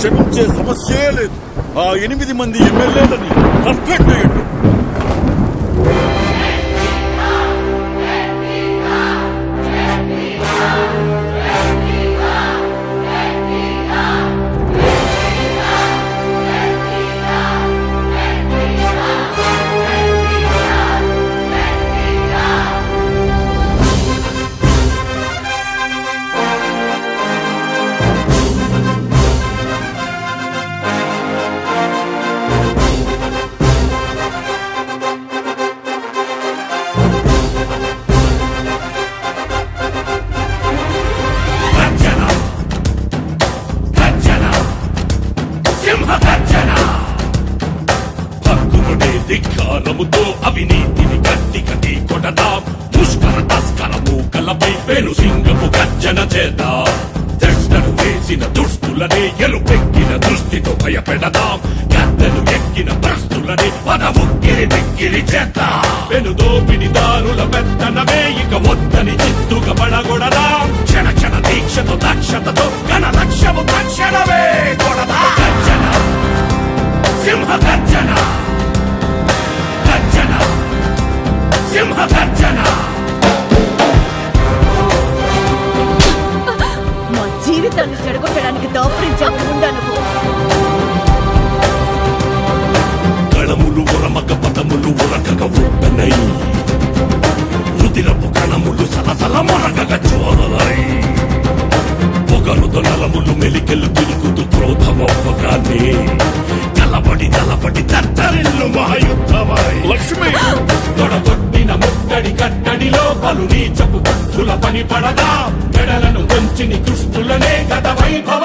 క్షమించే సమస్యే లేదు ఆ ఎనిమిది మంది ఎమ్మెల్యేలని సస్పెండ్ చేయండి గర్జన గర్జన సింహ గర్జన హక్కునుడే ధిక్కారముతో అవినీతిని గట్టిగా కొడదాం ముష్కర తస్కర మూకలపై పెను సింగపు గర్జన చేద్దాం దృష్టను వేసిన దుష్టులనే ఎరుపెక్కిన దృష్టితో భయపెడదాం గద్దెలు ఎక్కిన భ్రష్టులనే పద ఉక్కిరి బిక్కిరి చేద్దాం పెను దోపిడి దారుల పెత్తనమే ఇక వద్దని చిత్తుగా పడగొడదాం క్షణ క్షణ దీక్షతో దక్షతతో గణ లక్ష్యము తక్షణమే కొడదా గర్జన సింహ గర్జన గర్జన సింహ గర్జన మా జీవితాన్ని చెడగొట్టడానికి దాపరించావు ఉండా నువ్వు కణములు ఉరమక పదములు ఉరకక ఉట్టనై రుదిరపు కణములు సలసల మొరకక చోరలై పొగరుతో నలములు మెలికెలు తిరుగుతూ క్రోధమొప్పగానే కలబడి తలబడి తత్తరిల్లు మహాయుద్ధమై లక్ష్మి తొడగొట్టిన ముట్టడి కట్టడిలో పలు నీచపు బుద్ధుల పని పడదా మెడలను కొంచిని కృష్ణులనే గత వైభవ